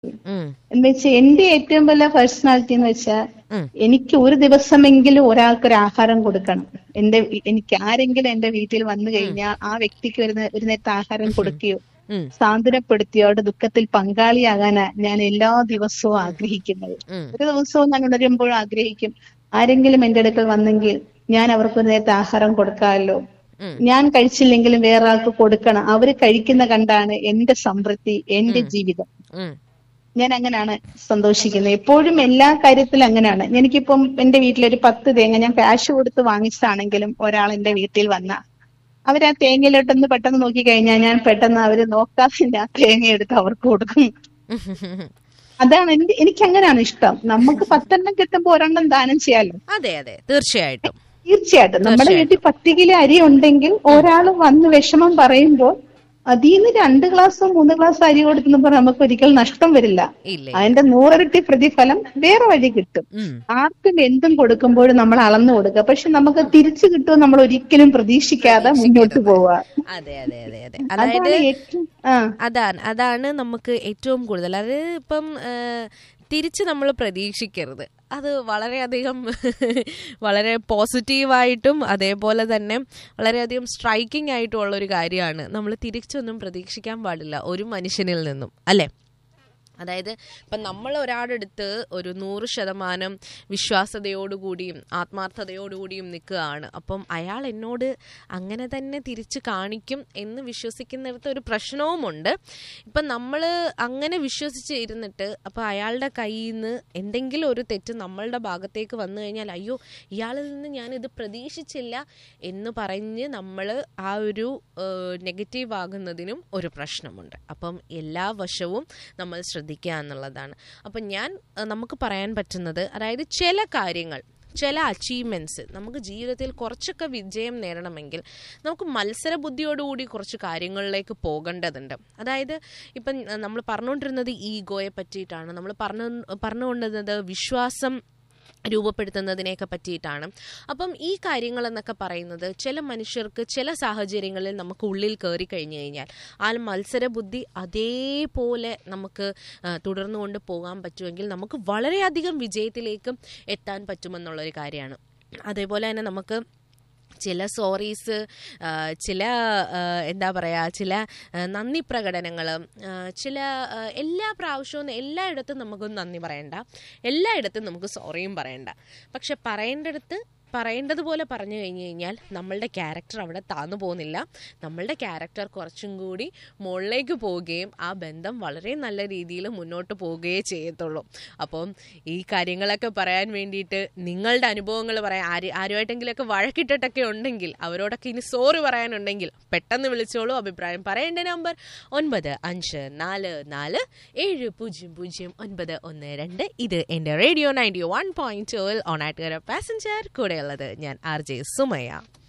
ഉം, എന്ന് വെച്ചാൽ എന്റെ ഏറ്റവും വലിയ പേഴ്സണാലിറ്റി എന്ന് വെച്ചാൽ ഉം. എനിക്ക് ഒരു ദിവസമെങ്കിലും ഒരാൾക്ക് ഒരു ആഹാരം കൊടുക്കണം എന്റെ വീ- എനിക്ക് ആരെങ്കിലും എന്റെ വീട്ടിൽ വന്നു കഴിഞ്ഞാൽ ആ വ്യക്തിക്ക് ഒരു നേ- ഒരു നേരത്തെ ആഹാരം കൊടുക്കുകയോ ഉം, സാന്ത്വനപ്പെടുത്തിയോ അവരുടെ ദുഃഖത്തിൽ പങ്കാളിയാകാനാ ഞാൻ എല്ലാ ദിവസവും ആഗ്രഹിക്കുന്നത് ഉം. ഒരു ദിവസവും ഞാൻ ഉണരുമ്പോൾ ആഗ്രഹിക്കും ആരെങ്കിലും എന്റെ അടുക്കൽ വന്നെങ്കിൽ ഞാൻ അവർക്ക് ഒരു നേരത്തെ ആഹാരം കൊടുക്കാമല്ലോ ഉം. ഞാൻ കഴിച്ചില്ലെങ്കിലും വേറെ ആൾക്ക് കൊടുക്കണം അവര് കഴിക്കുന്ന കണ്ടാണ് എന്റെ സമൃദ്ധി എന്റെ ജീവിതം ഉം, ഞാൻ അങ്ങനെയാണ് സന്തോഷിക്കുന്നത് എപ്പോഴും എല്ലാ കാര്യത്തിലും അങ്ങനെയാണ് എനിക്കിപ്പം എന്റെ വീട്ടിലൊരു പത്ത് തേങ്ങ ഞാൻ ക്യാഷ് കൊടുത്ത് വാങ്ങിച്ചതാണെങ്കിലും ഒരാൾ എന്റെ വീട്ടിൽ വന്ന അവര് ആ തേങ്ങയിലോട്ടൊന്ന് പെട്ടെന്ന് നോക്കി കഴിഞ്ഞാൽ ഞാൻ പെട്ടെന്ന് അവര് നോക്കാതെ തന്നെ ആ തേങ്ങ എടുത്ത് അവർക്ക് കൊടുക്കും അതാണ് എന്റെ എനിക്ക് അങ്ങനെയാണ് ഇഷ്ടം നമുക്ക് പത്തെണ്ണം കിട്ടുമ്പോ ഒരെണ്ണം ദാനം ചെയ്യാലോ അതെ അതെ തീർച്ചയായിട്ടും തീർച്ചയായിട്ടും നമ്മുടെ വീട്ടിൽ പത്ത് കിലോ അരി ഉണ്ടെങ്കിൽ ഒരാൾ വന്ന് വിഷമം പറയുമ്പോൾ അതിന്ന് രണ്ട് ഗ്ലാസോ മൂന്ന് ഗ്ലാസ് അരി കൊടുക്കുന്നപ്പോൾ നമുക്ക് ഒരിക്കലും നഷ്ടം വരില്ല ഇല്ലേ അതിന്റെ നൂറിരട്ടി പ്രതിഫലം വേറെ വഴി കിട്ടും ഉം, ആർക്കും എന്തും കൊടുക്കുമ്പോഴും നമ്മൾ അളന്നു കൊടുക്കുക പക്ഷെ നമുക്ക് തിരിച്ചു കിട്ടും നമ്മൾ ഒരിക്കലും പ്രതീക്ഷിക്കാതെ മുന്നോട്ട് പോവുക അതെ അതെ അതെ അതെ അതായത് അതാണ് ഏറ്റവും ആ അതാണ് അതാണ് നമുക്ക് ഏറ്റവും കൂടുതൽ അത് ഇപ്പം ആ, തിരിച്ച് നമ്മൾ പ്രതീക്ഷിക്കരുത് അത് വളരെയധികം വളരെ പോസിറ്റീവായിട്ടും അതേപോലെ തന്നെ വളരെയധികം സ്ട്രൈക്കിംഗ് ആയിട്ടുള്ള ഒരു കാര്യമാണ് നമ്മൾ തിരിച്ചൊന്നും പ്രതീക്ഷിക്കാൻ പാടില്ല ഒരു മനുഷ്യനിൽ നിന്നും അല്ലേ അതായത് ഇപ്പം നമ്മൾ ഒരാളുടെ അടുത്ത് ഒരു നൂറ് ശതമാനം വിശ്വാസതയോടുകൂടിയും ആത്മാർത്ഥതയോടുകൂടിയും നിൽക്കുകയാണ് അപ്പം അയാൾ എന്നോട് അങ്ങനെ തന്നെ തിരിച്ച് കാണിക്കും എന്ന് വിശ്വസിക്കുന്നിടത്ത് ഒരു പ്രശ്നവുമുണ്ട് ഇപ്പം നമ്മൾ അങ്ങനെ വിശ്വസിച്ച് ഇരുന്നിട്ട് അപ്പം അയാളുടെ കയ്യിൽ നിന്ന് എന്തെങ്കിലും ഒരു തെറ്റ് നമ്മളുടെ ഭാഗത്തേക്ക് വന്നു കഴിഞ്ഞാൽ അയ്യോ ഇയാളിൽ നിന്ന് ഞാനിത് പ്രതീക്ഷിച്ചില്ല എന്ന് പറഞ്ഞ് നമ്മൾ ആ ഒരു നെഗറ്റീവ് ആകുന്നതിനും ഒരു പ്രശ്നമുണ്ട് അപ്പം എല്ലാ വശവും നമ്മൾ ശ്രദ്ധിക്കുക എന്നുള്ളതാണ് അപ്പം ഞാൻ ആ, നമുക്ക് പറയാൻ പറ്റുന്നത് അതായത് ചില കാര്യങ്ങൾ ചില അച്ചീവ്മെൻറ്റ്സ് നമുക്ക് ജീവിതത്തിൽ കുറച്ചൊക്കെ വിജയം നേടണമെങ്കിൽ നമുക്ക് മത്സര ബുദ്ധിയോടുകൂടി കുറച്ച് കാര്യങ്ങളിലേക്ക് പോകേണ്ടതുണ്ട് അതായത് ഇപ്പം നമ്മൾ പറഞ്ഞുകൊണ്ടിരുന്നത് ഈഗോയെ പറ്റിയിട്ടാണ് നമ്മൾ പറഞ്ഞു പറഞ്ഞുകൊണ്ടിരുന്നത് വിശ്വാസം രൂപപ്പെടുത്തുന്നതിനെയൊക്കെ പറ്റിയിട്ടാണ് അപ്പം ഈ കാര്യങ്ങൾ എന്നൊക്കെ പറയുന്നത് ചില മനുഷ്യർക്ക് ചില സാഹചര്യങ്ങളിൽ നമുക്ക് ഉള്ളിൽ കയറി കഴിഞ്ഞു കഴിഞ്ഞാൽ ആ മത്സര ബുദ്ധി അതേപോലെ നമുക്ക് ആ, തുടർന്നുകൊണ്ട് പോകാൻ പറ്റുമെങ്കിൽ നമുക്ക് വളരെയധികം വിജയത്തിലേക്ക് എത്താൻ പറ്റുമെന്നുള്ളൊരു കാര്യമാണ് അതേപോലെ തന്നെ നമുക്ക് ചില സോറീസ് ചില ആ, എന്താ പറയുക ചില ആ, നന്ദി പ്രകടനങ്ങൾ ചില ആ, എല്ലാ പ്രാവശ്യവും എല്ലായിടത്തും നമുക്ക് നന്ദി പറയണ്ട എല്ലായിടത്തും നമുക്ക് സോറിയും പറയണ്ട പക്ഷെ പറയേണ്ടടുത്ത് പറയേണ്ടതുപോലെ പറഞ്ഞു കഴിഞ്ഞു കഴിഞ്ഞാൽ നമ്മളുടെ ക്യാരക്ടർ അവിടെ താന്നു പോകുന്നില്ല നമ്മളുടെ ക്യാരക്ടർ കുറച്ചും കൂടി മുകളിലേക്ക് പോവുകയും ആ ബന്ധം വളരെ നല്ല രീതിയിൽ മുന്നോട്ട് പോവുകയേ ചെയ്യത്തുള്ളൂ അപ്പം ഈ കാര്യങ്ങളൊക്കെ പറയാൻ വേണ്ടിയിട്ട് നിങ്ങളുടെ അനുഭവങ്ങൾ പറയാൻ ആര് ആരുമായിട്ടെങ്കിലൊക്കെ വഴക്കിട്ടിട്ടൊക്കെ ഉണ്ടെങ്കിൽ അവരോടൊക്കെ ഇനി സോറി പറയാനുണ്ടെങ്കിൽ പെട്ടെന്ന് വിളിച്ചോളൂ അഭിപ്രായം പറയേണ്ട നമ്പർ ഒൻപത് അഞ്ച് നാല് നാല് ഏഴ് പൂജ്യം പൂജ്യം ഒൻപത് ഒന്ന് രണ്ട് ഇത് എൻ്റെ റേഡിയോ നയൻറ്റി വൺ പോയിന്റ് ടൂവിൽ ഓണാട്ടുകര പാസഞ്ചർ കൂടെയുള്ളത് ഞാൻ ആർ ജെ സുമയ